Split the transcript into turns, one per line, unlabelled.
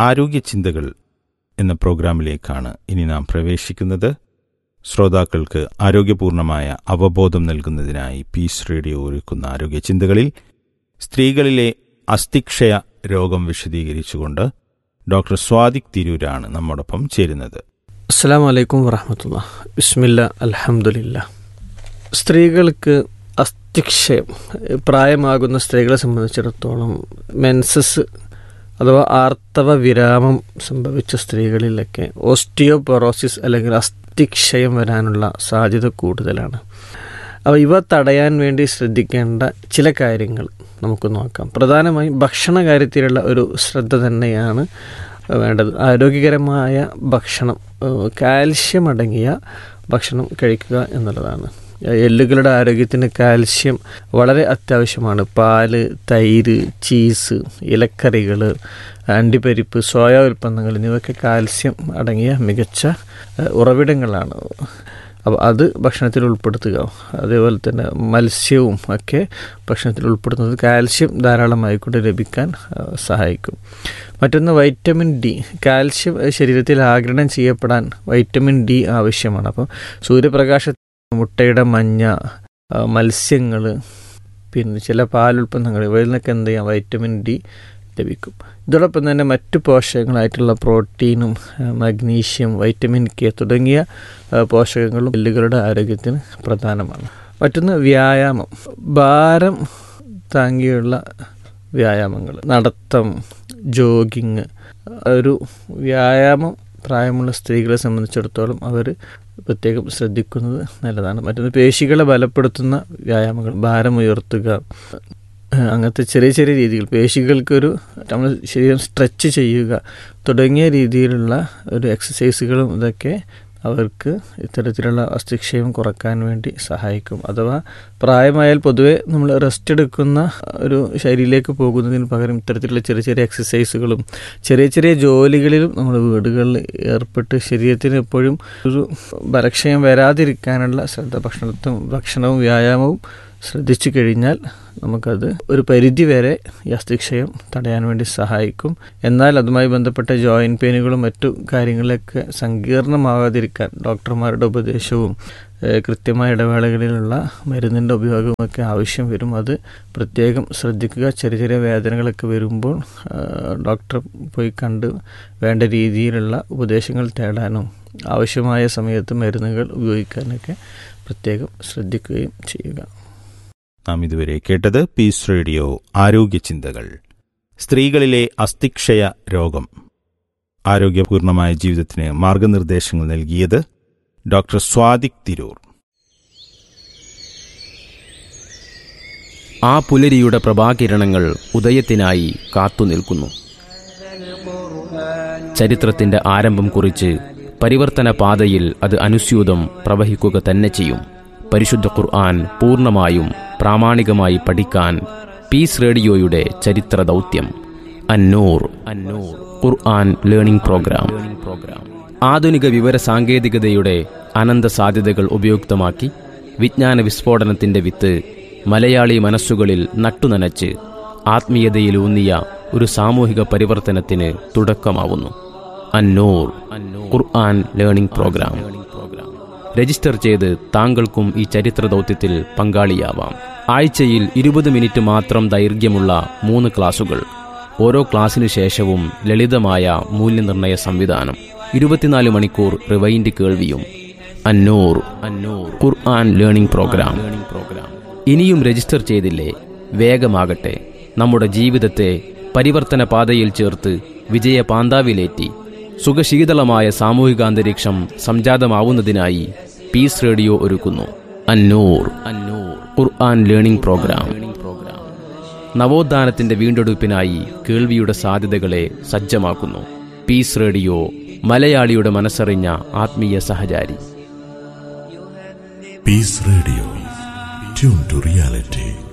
ആരോഗ്യ ചിന്തകൾ എന്ന പ്രോഗ്രാമിലേക്കാണ് ഇനി നാം പ്രവേശിക്കുന്നത് ശ്രോതാക്കൾക്ക് ആരോഗ്യപൂർണമായ അവബോധം നൽകുന്നതിനായി പീസ് റേഡിയോ ഒരുക്കുന്ന ആരോഗ്യ ചിന്തകളിൽ സ്ത്രീകളിലെ അസ്ഥിക്ഷയ രോഗം വിശദീകരിച്ചുകൊണ്ട് ഡോക്ടർ സ്വാദിക് തിരൂരാണ് നമ്മോടൊപ്പം ചേരുന്നത്
അസ്സാം വലൈക്കും വറഹമത്തുള്ള ബിസ്മില്ല അലഹമുല്ല സ്ത്രീകൾക്ക് അസ്ഥിക്ഷയം പ്രായമാകുന്ന സ്ത്രീകളെ സംബന്ധിച്ചിടത്തോളം മെൻസസ് അഥവാ ആർത്തവ വിരാമം സംഭവിച്ച സ്ത്രീകളിലൊക്കെ ഓസ്റ്റിയോപൊറോസിസ് അല്ലെങ്കിൽ അസ്ഥിക്ഷയം വരാനുള്ള സാധ്യത കൂടുതലാണ് അപ്പോൾ ഇവ തടയാൻ വേണ്ടി ശ്രദ്ധിക്കേണ്ട ചില കാര്യങ്ങൾ നമുക്ക് നോക്കാം പ്രധാനമായും ഭക്ഷണ കാര്യത്തിലുള്ള ഒരു ശ്രദ്ധ തന്നെയാണ് വേണ്ടത് ആരോഗ്യകരമായ ഭക്ഷണം കാൽഷ്യം അടങ്ങിയ ഭക്ഷണം കഴിക്കുക എന്നുള്ളതാണ് എല്ലുകളുടെ ആരോഗ്യത്തിന് കാൽഷ്യം വളരെ അത്യാവശ്യമാണ് പാല് തൈര് ചീസ് ഇലക്കറികൾ അണ്ടിപ്പരിപ്പ് സോയ ഉൽപ്പന്നങ്ങൾ എന്നിവയൊക്കെ കാൽസ്യം അടങ്ങിയ മികച്ച ഉറവിടങ്ങളാണ് അപ്പോൾ അത് ഭക്ഷണത്തിൽ ഉൾപ്പെടുത്തുക അതേപോലെ തന്നെ മത്സ്യവും ഒക്കെ ഭക്ഷണത്തിൽ ഉൾപ്പെടുത്തുന്നത് കാൽഷ്യം ധാരാളമായി കൊണ്ട് ലഭിക്കാൻ സഹായിക്കും മറ്റൊന്ന് വൈറ്റമിൻ ഡി കാൽഷ്യം ശരീരത്തിൽ ആഗിരണം ചെയ്യപ്പെടാൻ വൈറ്റമിൻ ഡി ആവശ്യമാണ് അപ്പം സൂര്യപ്രകാശ മുട്ടയുടെ മഞ്ഞ മത്സ്യങ്ങൾ പിന്നെ ചില പാലുൽപ്പന്നങ്ങൾ ഇവയിൽ നിന്നൊക്കെ എന്ത് ചെയ്യാം വൈറ്റമിൻ ഡി ലഭിക്കും ഇതോടൊപ്പം തന്നെ മറ്റു പോഷകങ്ങളായിട്ടുള്ള പ്രോട്ടീനും മഗ്നീഷ്യം വൈറ്റമിൻ കെ തുടങ്ങിയ പോഷകങ്ങളും എല്ലുകളുടെ ആരോഗ്യത്തിന് പ്രധാനമാണ് മറ്റൊന്ന് വ്യായാമം ഭാരം താങ്ങിയുള്ള വ്യായാമങ്ങൾ നടത്തം ജോഗിങ് ഒരു വ്യായാമം പ്രായമുള്ള സ്ത്രീകളെ സംബന്ധിച്ചിടത്തോളം അവർ പ്രത്യേകം ശ്രദ്ധിക്കുന്നത് നല്ലതാണ് മറ്റൊന്ന് പേശികളെ ബലപ്പെടുത്തുന്ന വ്യായാമങ്ങൾ ഭാരം ഉയർത്തുക അങ്ങനത്തെ ചെറിയ ചെറിയ രീതികൾ പേശികൾക്കൊരു നമ്മൾ ശരീരം സ്ട്രെച്ച് ചെയ്യുക തുടങ്ങിയ രീതിയിലുള്ള ഒരു എക്സസൈസുകളും ഇതൊക്കെ അവർക്ക് ഇത്തരത്തിലുള്ള അസ്ഥിക്ഷയം കുറക്കാൻ വേണ്ടി സഹായിക്കും അഥവാ പ്രായമായാൽ പൊതുവെ നമ്മൾ റെസ്റ്റ് എടുക്കുന്ന ഒരു ശൈലിയിലേക്ക് പോകുന്നതിന് പകരം ഇത്തരത്തിലുള്ള ചെറിയ ചെറിയ എക്സസൈസുകളും ചെറിയ ചെറിയ ജോലികളിലും നമ്മൾ വീടുകളിൽ ഏർപ്പെട്ട് ശരീരത്തിന് എപ്പോഴും ഒരു ബലക്ഷയം വരാതിരിക്കാനുള്ള ശ്രദ്ധ ഭക്ഷണത്തും ഭക്ഷണവും വ്യായാമവും ശ്രദ്ധിച്ചു കഴിഞ്ഞാൽ നമുക്കത് ഒരു പരിധി വരെ ഈ അസ്ഥിക്ഷയം തടയാൻ വേണ്ടി സഹായിക്കും എന്നാൽ അതുമായി ബന്ധപ്പെട്ട ജോയിൻറ്റ് പെയിനുകളും മറ്റു കാര്യങ്ങളൊക്കെ സങ്കീർണമാകാതിരിക്കാൻ ഡോക്ടർമാരുടെ ഉപദേശവും കൃത്യമായ ഇടവേളകളിലുള്ള മരുന്നിൻ്റെ ഉപയോഗമൊക്കെ ആവശ്യം വരും അത് പ്രത്യേകം ശ്രദ്ധിക്കുക ചെറിയ ചെറിയ വേദനകളൊക്കെ വരുമ്പോൾ ഡോക്ടറെ പോയി കണ്ട് വേണ്ട രീതിയിലുള്ള ഉപദേശങ്ങൾ തേടാനും ആവശ്യമായ സമയത്ത് മരുന്നുകൾ ഉപയോഗിക്കാനൊക്കെ പ്രത്യേകം ശ്രദ്ധിക്കുകയും ചെയ്യുക
നാം ഇതുവരെ കേട്ടത് പീസ് റേഡിയോ ആരോഗ്യ ചിന്തകൾ സ്ത്രീകളിലെ അസ്ഥിക്ഷയ രോഗം ആരോഗ്യപൂർണമായ ജീവിതത്തിന് മാർഗനിർദ്ദേശങ്ങൾ നൽകിയത് ഡോക്ടർ സ്വാദിക് തിരൂർ
ആ പുലരിയുടെ പ്രഭാകിരണങ്ങൾ ഉദയത്തിനായി കാത്തുനിൽക്കുന്നു ചരിത്രത്തിന്റെ ആരംഭം കുറിച്ച് പരിവർത്തന പാതയിൽ അത് അനുസ്യൂതം പ്രവഹിക്കുക തന്നെ ചെയ്യും പരിശുദ്ധ ഖുർആൻ പൂർണ്ണമായും പ്രാമാണികമായി പഠിക്കാൻ പീസ് റേഡിയോയുടെ ചരിത്ര ദൗത്യം അന്നൂർ അന്നൂർ ഖുർആൻ ലേണിംഗ് പ്രോഗ്രാം ആധുനിക വിവര സാങ്കേതികതയുടെ അനന്ത സാധ്യതകൾ ഉപയുക്തമാക്കി വിജ്ഞാന വിസ്ഫോടനത്തിന്റെ വിത്ത് മലയാളി മനസ്സുകളിൽ നട്ടുനനച്ച് ആത്മീയതയിലൂന്നിയ ഒരു സാമൂഹിക പരിവർത്തനത്തിന് തുടക്കമാവുന്നു Annoor Quran learning programme register ചെയ്ത് താങ്കൾക്കും ഈ ചരിത്ര ദൗത്യത്തിൽ പങ്കാളിയാവാം ആഴ്ചയിൽ ഇരുപത് മിനിറ്റ് മാത്രം ദൈർഘ്യമുള്ള മൂന്ന് ക്ലാസുകൾ ഓരോ ക്ലാസ്സിനു ശേഷവും ലളിതമായ മൂല്യനിർണ്ണയ സംവിധാനം ഇരുപത്തിനാല് മണിക്കൂർ റിവൈൻഡ് കേൾവിയും അന്നൂർ അന്നൂർ ഖുർആൻ ലേണിംഗ് പ്രോഗ്രാം ഇനിയും രജിസ്റ്റർ ചെയ്തില്ലേ വേഗമാകട്ടെ നമ്മുടെ ജീവിതത്തെ പരിവർത്തന പാതയിൽ ചേർത്ത് വിജയ പാന്താവിലേറ്റി സുഖശീതളമായ സാമൂഹികാന്തരീക്ഷം സംജാതമാവുന്നതിനായി പീസ് റേഡിയോ ഒരുക്കുന്നു അന്നൂർ അന്നൂർ ഖുർആൻ ലേണിംഗ് പ്രോഗ്രാം നവോത്ഥാനത്തിന്റെ വീണ്ടെടുപ്പിനായി കേൾവിയുടെ സാധ്യതകളെ സജ്ജമാക്കുന്നു പീസ് റേഡിയോ മലയാളിയുടെ മനസ്സറിഞ്ഞ ആത്മീയ സഹചാരി
peace radio tune to reality